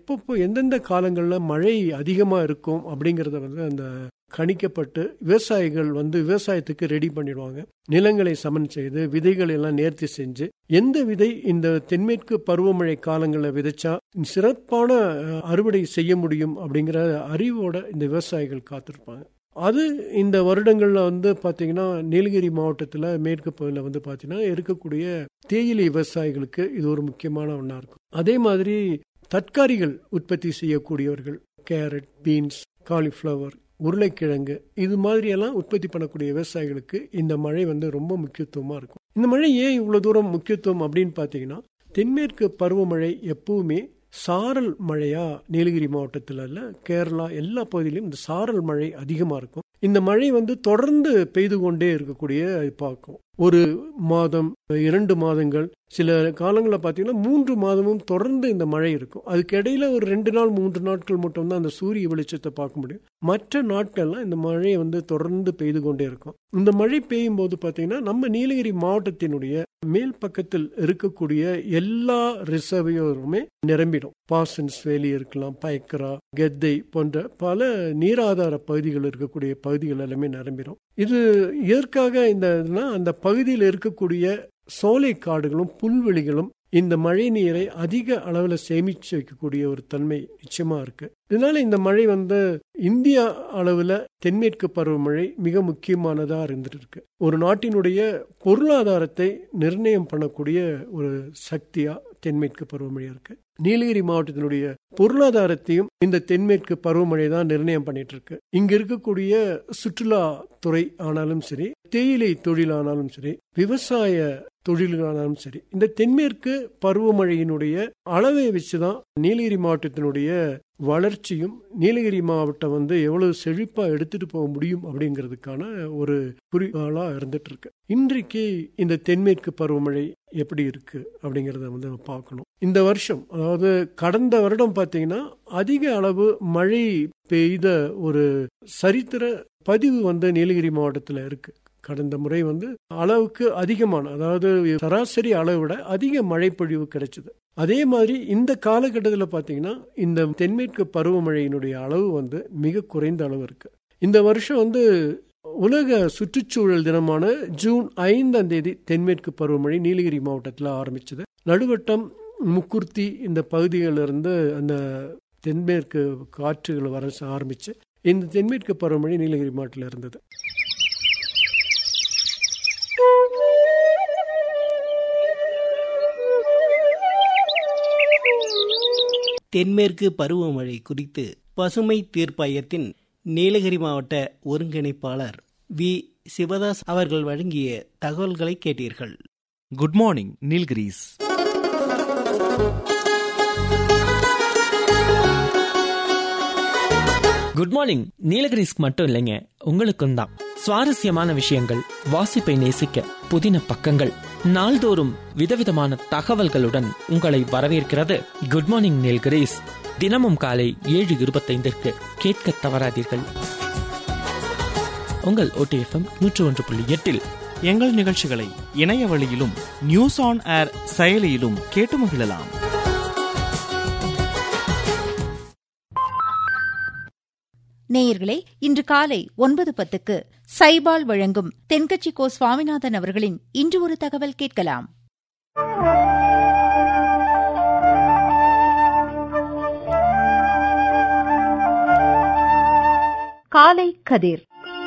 எப்பப்போ எந்தெந்த காலங்களில் மழை அதிகமாக இருக்கும் அப்படிங்கிறத வந்து அந்த கணிக்கப்பட்டு விவசாயிகள் வந்து விவசாயத்துக்கு ரெடி பண்ணிடுவாங்க நிலங்களை சமன் செய்து விதைகளை எல்லாம் நேர்த்தி செஞ்சு எந்த விதை இந்த தென்மேற்கு பருவமழை காலங்களில் விதைச்சா சிறப்பான அஹ், அறுவடை செய்ய முடியும் அப்படிங்கிற அறிவோட இந்த விவசாயிகள் காத்திருப்பாங்க அது இந்த வருடங்களில் வந்து பார்த்தீங்கன்னா நீலகிரி மாவட்டத்தில் மேற்கு பகுதியில் வந்து பார்த்தீங்கன்னா இருக்கக்கூடிய தேயிலை விவசாயிகளுக்கு இது ஒரு முக்கியமான ஒன்றா இருக்கும் அதே மாதிரி தற்காரிகள் உற்பத்தி செய்யக்கூடியவர்கள் கேரட் பீன்ஸ் காலிஃப்ளவர் உருளைக்கிழங்கு இது மாதிரியெல்லாம் உற்பத்தி பண்ணக்கூடிய விவசாயிகளுக்கு இந்த மழை வந்து ரொம்ப முக்கியத்துவமாக இருக்கும் இந்த மழை ஏன் இவ்வளோ தூரம் முக்கியத்துவம் அப்படின்னு பார்த்தீங்கன்னா தென்மேற்கு பருவமழை எப்பவுமே சாரல் மழையா நீலகிரி மாவட்டத்தில் இல்ல கேரளா எல்லா பகுதியிலும் இந்த சாரல் மழை அதிகமாக இருக்கும் இந்த மழை வந்து தொடர்ந்து பெய்து கொண்டே இருக்கக்கூடிய பார்க்கும் ஒரு மாதம் இரண்டு மாதங்கள் சில காலங்களில் பார்த்தீங்கன்னா மூன்று மாதமும் தொடர்ந்து இந்த மழை இருக்கும் அதுக்கு இடையில ஒரு ரெண்டு நாள் மூன்று நாட்கள் மட்டும்தான் அந்த சூரிய வெளிச்சத்தை பார்க்க முடியும் மற்ற நாட்கள்லாம் இந்த மழை வந்து தொடர்ந்து பெய்து கொண்டே இருக்கும் இந்த மழை பெய்யும் போது பார்த்தீங்கன்னா நம்ம நீலகிரி மாவட்டத்தினுடைய மேல் பக்கத்தில் இருக்கக்கூடிய எல்லா ரிசர்வையோருமே நிரம்பிடும் பாசன்ஸ் வேலி இருக்கலாம் பயக்கரா கெத்தை போன்ற பல நீராதார பகுதிகள் இருக்கக்கூடிய பகுதிகள் எல்லாமே நிரம்பிடும் இது எதற்காக இந்த இதுனா அந்த பகுதியில் இருக்கக்கூடிய சோலை காடுகளும் புல்வெளிகளும் இந்த மழை நீரை அதிக அளவில் சேமிச்சு வைக்கக்கூடிய ஒரு தன்மை நிச்சயமா இருக்கு இதனால இந்த மழை வந்து இந்தியா அளவில் தென்மேற்கு பருவமழை மிக முக்கியமானதா இருந்துட்டு இருக்கு ஒரு நாட்டினுடைய பொருளாதாரத்தை நிர்ணயம் பண்ணக்கூடிய ஒரு சக்தியா தென்மேற்கு பருவமழையா இருக்கு நீலகிரி மாவட்டத்தினுடைய பொருளாதாரத்தையும் இந்த தென்மேற்கு பருவமழை தான் நிர்ணயம் பண்ணிட்டு இருக்கு இங்க இருக்கக்கூடிய சுற்றுலா துறை ஆனாலும் சரி தேயிலை தொழிலானாலும் சரி விவசாய தொழில்களானாலும் சரி இந்த தென்மேற்கு பருவமழையினுடைய அளவை வச்சுதான் நீலகிரி மாவட்டத்தினுடைய வளர்ச்சியும் நீலகிரி மாவட்டம் வந்து எவ்வளவு செழிப்பா எடுத்துட்டு போக முடியும் அப்படிங்கிறதுக்கான ஒரு குறிக்கோளா இருந்துட்டு இருக்கு இன்றைக்கு இந்த தென்மேற்கு பருவமழை எப்படி இருக்கு அப்படிங்கிறத வந்து நம்ம பார்க்கணும் இந்த வருஷம் அதாவது கடந்த வருடம் பார்த்தீங்கன்னா அதிக அளவு மழை பெய்த ஒரு சரித்திர பதிவு வந்து நீலகிரி மாவட்டத்தில் இருக்கு கடந்த முறை வந்து அளவுக்கு அதிகமான அதாவது சராசரி அளவை விட அதிக மழைப்பொழிவு கிடைச்சது அதே மாதிரி இந்த காலகட்டத்தில் பார்த்தீங்கன்னா இந்த தென்மேற்கு பருவமழையினுடைய அளவு வந்து மிக குறைந்த அளவு இருக்கு இந்த வருஷம் வந்து உலக சுற்றுச்சூழல் தினமான ஜூன் ஐந்தாம் தேதி தென்மேற்கு பருவமழை நீலகிரி மாவட்டத்தில் ஆரம்பிச்சது நடுவட்டம் முக்குர்த்தி இந்த பகுதிகளிலிருந்து அந்த தென்மேற்கு காற்றுகள் வர ஆரம்பிச்சு இந்த தென்மேற்கு பருவமழை நீலகிரி மாவட்டத்தில் இருந்தது தென்மேற்கு பருவமழை குறித்து பசுமை தீர்ப்பாயத்தின் நீலகிரி மாவட்ட ஒருங்கிணைப்பாளர் வி சிவதாஸ் அவர்கள் வழங்கிய தகவல்களை கேட்டீர்கள் good morning Nilgiris good morning நீலகிரிஸ்க்கு மட்டும் இல்லைங்க உங்களுக்கும் தான் சுவாரஸ்யமான விஷயங்கள் வாசிப்பை நேசிக்க புதின பக்கங்கள் நாள்தோறும் விதவிதமான தகவல்களுடன் உங்களை வரவேற்கிறது குட் மார்னிங் நீலகிரிஸ் தினமும் காலை ஏழு இருபத்தைந்திற்கு கேட்க தவறாதீர்கள் உங்கள் ஓடிஎஃப்எம் நூற்று ஒன்று புள்ளி எட்டில் எங்கள் நிகழ்ச்சிகளை இணைய வழியிலும் நியூஸ் ஆன் ஏர் செயலியிலும் கேட்டு மகிழலாம் நேயர்களே இன்று காலை ஒன்பது பத்துக்கு சைபால் வழங்கும் தென்கட்சி கோ சுவாமிநாதன் அவர்களின் இன்று ஒரு தகவல் கேட்கலாம் காலை கதிர்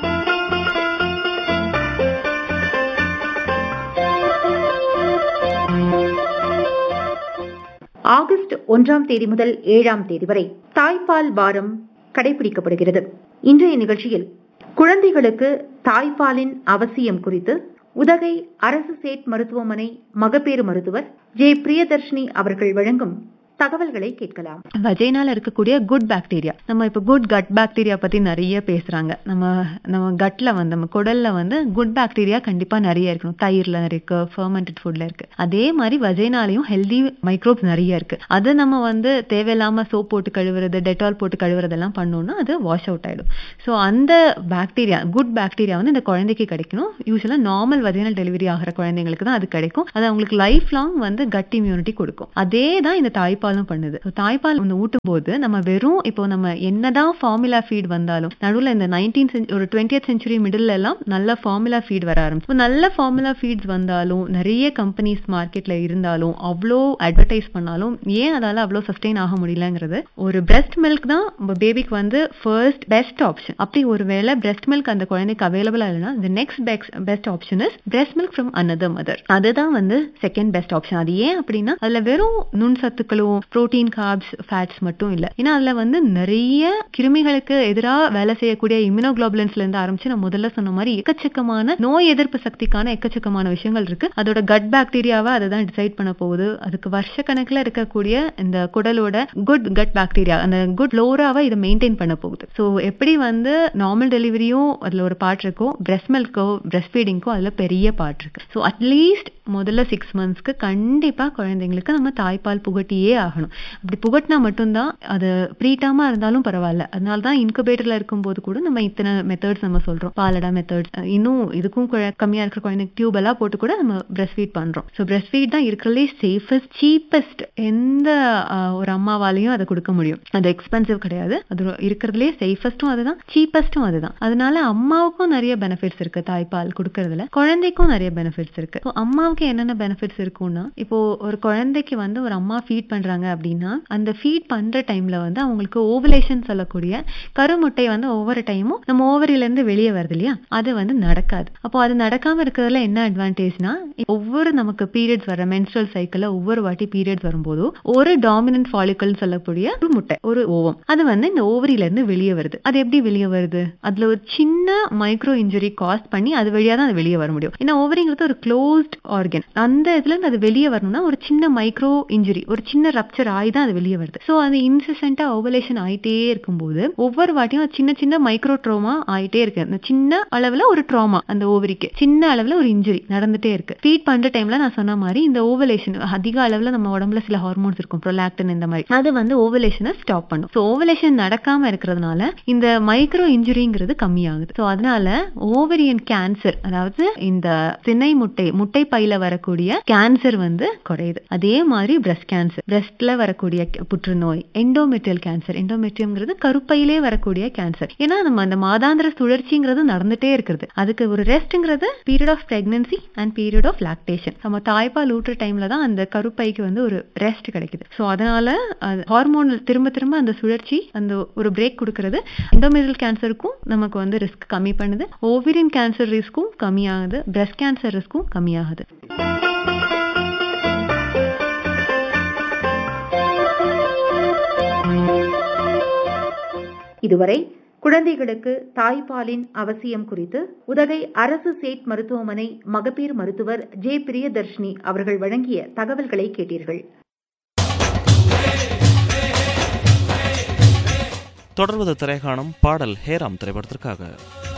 ஆகஸ்ட் ஒன்றாம் தேதி முதல் ஏழாம் தேதி வரை தாய்ப்பால் வாரம் கடைபிடிக்கப்படுகிறது இன்றைய நிகழ்ச்சியில் குழந்தைகளுக்கு தாய்ப்பாலின் அவசியம் குறித்து உதகை அரசு சேட் மருத்துவமனை மகப்பேறு மருத்துவர் ஜே பிரியதர்ஷினி அவர்கள் வழங்கும் தகவல்களை கேட்கலாம் வஜைனால இருக்கக்கூடிய குட் பாக்டீரியா நம்ம இப்போ குட் கட் பாக்டீரியா பத்தி நிறைய பேசுறாங்க நம்ம நம்ம கட்ல வந்து நம்ம குடல்ல வந்து குட் பாக்டீரியா கண்டிப்பா நிறைய இருக்கணும் தயிர்ல இருக்கு ஃபர்மெண்டட் ஃபுட்ல இருக்கு அதே மாதிரி வஜைனாலையும் ஹெல்தி மைக்ரோப்ஸ் நிறைய இருக்கு அது நம்ம வந்து தேவையில்லாம சோப் போட்டு கழுவுறது டெட்டால் போட்டு கழுவுறதெல்லாம் பண்ணோம்னா அது வாஷ் அவுட் ஆயிடும் ஸோ அந்த பாக்டீரியா குட் பாக்டீரியா வந்து இந்த குழந்தைக்கு கிடைக்கணும் யூஸ்வலா நார்மல் வஜைனல் டெலிவரி ஆகிற குழந்தைங்களுக்கு தான் அது கிடைக்கும் அது அவங்களுக்கு லைஃப் லாங் வந்து கட் இம்யூனிட்டி கொடுக்கும் அதே தான் இந்த தாய்ப்பால் தாய்ப்பாலும் பண்ணுது So, தாய்ப்பால் வந்து ஊட்டும் போது நம்ம வெறும் இப்போ நம்ம என்னதான் ஃபார்முலா ஃபீட் வந்தாலும் நடுவுல இந்த நைன்டீன் ஒரு டுவெண்ட்டி செஞ்சுரி மிடில் எல்லாம் நல்ல ஃபார்முலா ஃபீட் வர ஆரம்பிச்சு இப்ப நல்ல ஃபார்முலா ஃபீட்ஸ் வந்தாலும் நிறைய கம்பெனிஸ் மார்க்கெட்ல இருந்தாலும் அவ்வளோ அட்வர்டைஸ் பண்ணாலும் ஏன் அதால அவ்வளோ சஸ்டெயின் ஆக முடியலங்கிறது ஒரு பிரஸ்ட் மில்க் தான் பேபிக்கு வந்து ஃபர்ஸ்ட் பெஸ்ட் ஆப்ஷன் அப்படி ஒருவேளை பிரஸ்ட் மில்க் அந்த குழந்தைக்கு அவைலபிளா இல்லைன்னா the next best best option is breast milk from another mother அதுதான் வந்து செகண்ட் பெஸ்ட் ஆப்ஷன் அது ஏன் அப்படின்னா அதுல வெறும் நுண் சத்துக்களும் புரோட்டீன் கார்ப்ஸ் ஃபேட்ஸ் மட்டும் இல்ல ஏன்னா அதுல வந்து நிறைய கிருமிகளுக்கு எதிராக வேலை செய்யக்கூடிய இம்யூனோகுளோபுலன்ஸ்ல இருந்து ஆரம்பிச்சு நான் முதல்ல சொன்ன மாதிரி எக்கச்சக்கமான நோய் எதிர்ப்பு சக்திக்கான எக்கச்சக்கமான விஷயங்கள் இருக்கு அதோட கட் பாக்டீரியாவை அதை தான் டிசைட் பண்ண போகுது அதுக்கு வருஷ கணக்குல இருக்கக்கூடிய இந்த குடலோட குட் கட் பாக்டீரியா அந்த குட் லோராவை இதை மெயின்டைன் பண்ண போகுது ஸோ எப்படி வந்து நார்மல் டெலிவரியும் அதுல ஒரு பார்ட் இருக்கோ பிரெஸ்ட் மில்க்கோ பிரெஸ்ட் ஃபீடிங்க்கோ அதுல பெரிய பார்ட் இருக்கு ஸோ அட்லீஸ்ட் முதல்ல சிக்ஸ் மந்த்ஸ்க்கு கண்டிப்பா குழந்தைங்களுக்கு நம்ம தாய்ப்பால் புகட்டியே ஆகணும் அப்படி புகட்டினா மட்டும்தான் அது ப்ரீட்டாமா இருந்தாலும் பரவாயில்ல அதனால தான் இன்குபேட்டர்ல இருக்கும்போது கூட நம்ம இத்தனை மெத்தட்ஸ் நம்ம சொல்றோம் பாலடா மெத்தட்ஸ் இன்னும் இதுக்கும் குழ- கம்மியா இருக்கிற குழந்தைக்கு டியூப் எல்லாம் போட்டு கூட நம்ம பிரஸ்ட் ஃபீட் பண்றோம் ஸோ பிரஸ்ட் ஃபீட் தான் இருக்கிறதுலே சேஃபஸ்ட் சீப்பஸ்ட் எந்த ஆஹ், ஒரு அம்மாவாலையும் அதை கொடுக்க முடியும் அது எக்ஸ்பென்சிவ் கிடையாது அது ஒரு- இருக்கிறதுலே சேஃபஸ்ட்டும் அதுதான் சீப்பஸ்ட்டும் அதுதான் அதனால அம்மாவுக்கும் நிறைய பெனிஃபிட்ஸ் இருக்கு தாய்ப்பால் கொடுக்கறதுல குழந்தைக்கும் நிறைய பெனிஃபிட்ஸ் இருக்கு So, அம்மாவுக்கு என்னென்ன பெனிஃபிட்ஸ் இருக்கும்னா இப்போ ஒரு குழந்தைக்கு வந்து ஒரு அம்மா ஃபீட் பண்றாங்க அப்படின்னா அந்த ஃபீட் பண்ற டைம்ல வந்து அவங்களுக்கு ஓவலேஷன் சொல்லக்கூடிய கருமுட்டை வந்து ஒவ்வொரு டைமும் நம்ம ஓவரில இருந்து வெளியே வருது இல்லையா அது வந்து நடக்காது அப்போ அது நடக்காம இருக்கிறதுல என்ன அட்வான்டேஜ்னா ஒவ்வொரு நமக்கு பீரியட்ஸ் வர மென்ஸ்ட்ரல் சைக்கிள்ல ஒவ்வொரு வாட்டி பீரியட்ஸ் வரும்போது ஒரு டாமினன்ட் ஃபாலிக்கல் சொல்லக்கூடிய ஒரு முட்டை ஒரு ஓவம் அது வந்து இந்த ஓவரில இருந்து வெளியே வருது அது எப்படி வெளியே வருது அதுல ஒரு சின்ன மைக்ரோ இன்ஜுரி காஸ் பண்ணி அது வழியா தான் அது வெளியே வர முடியும் ஏன்னா ஓவரிங்கிறது ஒரு க்ளோஸ்ட் ஆர்கன் அந்த இதுல இருந்து அது வெளியே வரணும்னா ஒரு சின்ன மைக்ரோ இன்ஜுரி ஒரு சின்ன ரப்சர் ஆகி தான் அது வெளியே வருது ஸோ அது இன்சென்டா ஓவலேஷன் ஆயிட்டே இருக்கும்போது ஒவ்வொரு வாட்டியும் அது சின்ன சின்ன மைக்ரோ ட்ரோமா ஆயிட்டே இருக்கு அந்த சின்ன அளவுல ஒரு ட்ராமா அந்த ஓவரிக்கு சின்ன அளவுல ஒரு இன்ஜுரி நடந்துட்டே இருக்கு ஃபீட் பண்ற டைம்ல நான் சொன்ன மாதிரி இந்த ஓவலேஷன் அதிக அளவுல நம்ம உடம்புல சில ஹார்மோன்ஸ் இருக்கும் ப்ரொலாக்டின் இந்த மாதிரி அது வந்து ஓவலேஷனை ஸ்டாப் பண்ணும் ஸோ ஓவலேஷன் நடக்காம இருக்கிறதுனால இந்த மைக்ரோ இன்ஜுரிங்கிறது கம்மியாகுது ஸோ அதனால ஓவரியன் கேன்சர் அதாவது இந்த சினை முட்டை முட்டை பையில வரக்கூடிய கேன்சர் வந்து குறையுது அதே மாதிரி பிரஸ்ட் கேன்சர் பிரஸ்ட்ல வரக்கூடிய க- புற்றுநோய் எண்டோமெட்ரியல் கேன்சர் எண்டோமெட்ரியம்ங்கிறது கருப்பையிலே வரக்கூடிய கேன்சர் ஏன்னா நம்ம அந்த மாதாந்திர சுழற்சிங்கிறது நடந்துட்டே இருக்கிறது அதுக்கு ஒரு ரெஸ்ட்ங்கிறது period of pregnancy and period of lactation நம்ம தாய்ப்பால் ஊட்டுற டைம்ல தான் அந்த கருப்பைக்கு வந்து ஒரு ரெஸ்ட் கிடைக்குது ஸோ அதனால ஹார்மோன் திரும்ப திரும்ப அந்த சுழற்சி அந்த ஒரு பிரேக் கொடுக்கறது எண்டோமெட்ரியல் கேன்சருக்கும் நமக்கு வந்து ரிஸ்க் கம்மி பண்ணுது ஓவிரியன் கேன்சர் ரிஸ்க்கும் கம்மியாகுது பிரஸ்ட் கேன்சர் ரிஸ்க்கும் கம்மியாகுது இதுவரை குழந்தைகளுக்கு தாய்ப்பாலின் அவசியம் குறித்து உதகை அரசு சேட் மருத்துவமனை மகப்பேறு மருத்துவர் ஜே பிரியதர்ஷினி அவர்கள் வழங்கிய தகவல்களை கேட்டீர்கள் தொடர்வது திரைக்காணும் பாடல் ஹேராம் திரைப்படத்திற்காக